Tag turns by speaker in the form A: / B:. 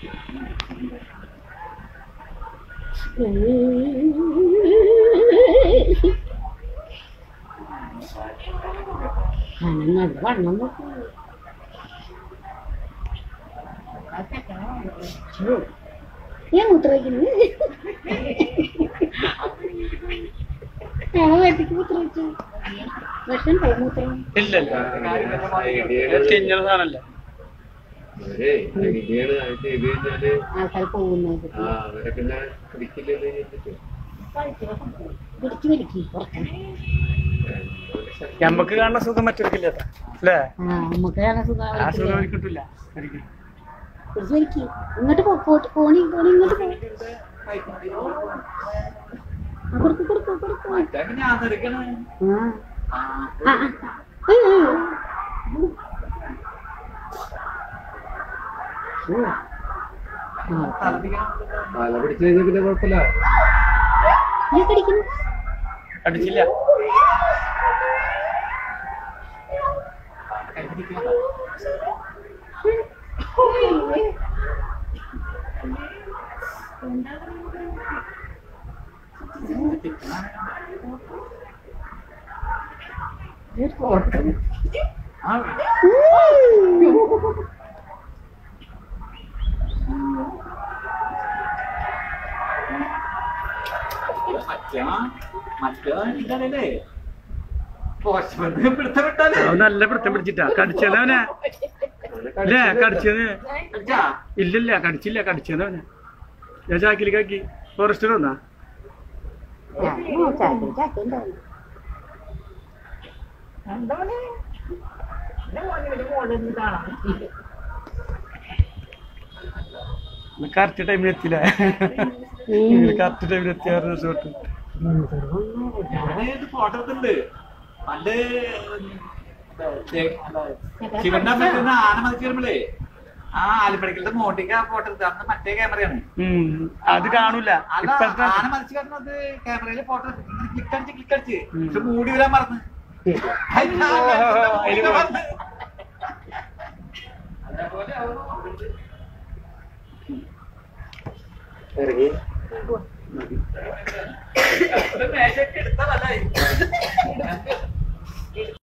A: അനങ്ങത് വണ്ണം നോക്കൂ ഞാൻ മൂത്രവയ്ക്കുന്നു ഞങ്ങൾ വീട്ടിക്ക് മൂത്രവയ്ച്ചു വിഷം പോയി മൂത്രം
B: ഇല്ലല്ല തിന്നണ സാധനല്ല
C: അവരെ ഐഡിയാണ് അത് ചെയ്ത് കഴിഞ്ഞാല്
A: ആൾക്കാർ പോകുന്നത്
C: ആ അവരെ പിന്നെ പിടിക്കില്ലെന്ന് കഴിഞ്ഞിട്ട്
A: പിടിച്ചു പിടിക്ക് പുറത്ത്
B: ഞമ്മക്ക് കാണുന്ന സുഖം മറ്റൊരിക്കില്ല അല്ലേ
A: ആ നമുക്ക് കാണാൻ സുഖം
B: ആ സുഖം അവർക്ക് കിട്ടില്ല ഒരിക്കലും
A: പിടിച്ചു പിടിക്ക് ഇങ്ങോട്ട് പോ പോട്ട് പോണി പോണി ഇങ്ങോട്ട് പോ ആ, കൊടുക്ക് കൊടുക്ക് കൊടുക്ക്
D: ഞാൻ എടുക്കണേ
A: ആ ആ, ആ. ഏയ്, ഏയ്. ഓ. ആ,
C: തല പിടിച്ചു കഴിഞ്ഞാൽ പിന്നെ കുഴപ്പമില്ല
A: നീ കടിക്കുന്നു
B: അടിച്ചില്ല
D: മറ്റേ മറ്റേ ഇതല്ലേ പോസ്റ്റ് പിടുത്തം വിട്ടാലേ
B: അവൻ നല്ല പിടുത്തം പിടിച്ചിട്ടാ കടിച്ചത് അവനെ ഇല്ലേ കടിച്ചത്
D: അടിച്ചാ
B: ഇല്ലില്ല കടിച്ചില്ല കടിച്ചത് അവനെ ഞാൻ ചാക്കിലേക്കാക്കി ഫോറസ്റ്റിൽ വന്നാ
A: ചാക്കി ചാക്കി ഉണ്ടാവും
B: കറക്റ്റ് ടൈമിൽ എത്തില്ല കറക്റ്റ് ടൈമിൽ എത്തിയ റിസോർട്ട്
D: ഞാനത് ഫോട്ടോ എടുത്തിട്ടുണ്ട് പണ്ട് ശിവന്റെ അമ്മ ആന മതിച്ച് വരുമ്പോഴേ ആ ആലിപ്പടിക്കലത്തെ മോട്ടിക്ക് ഫോട്ടോ എടുത്ത് അന്ന് മറ്റേ ക്യാമറയാണ്
B: അത് കാണൂല
D: അല്ല
B: ഇപ്പഴത്തെ
D: ആന മതിച്ച് വരുന്നത് ക്യാമറയില് ഫോട്ടോ ക്ലിക്ക് അടിച്ച് ക്ലിക്ക് അടിച്ച് പക്ഷെ മൂടി വരാൻ മറന്ന് അതിന് ആ
B: അതില് പോയി.
D: വന്ന്. അതേപോലെ അവര്
C: ഇറങ്ങി
D: മേശയൊക്കെ എടുത്താൽ നല്ലതായി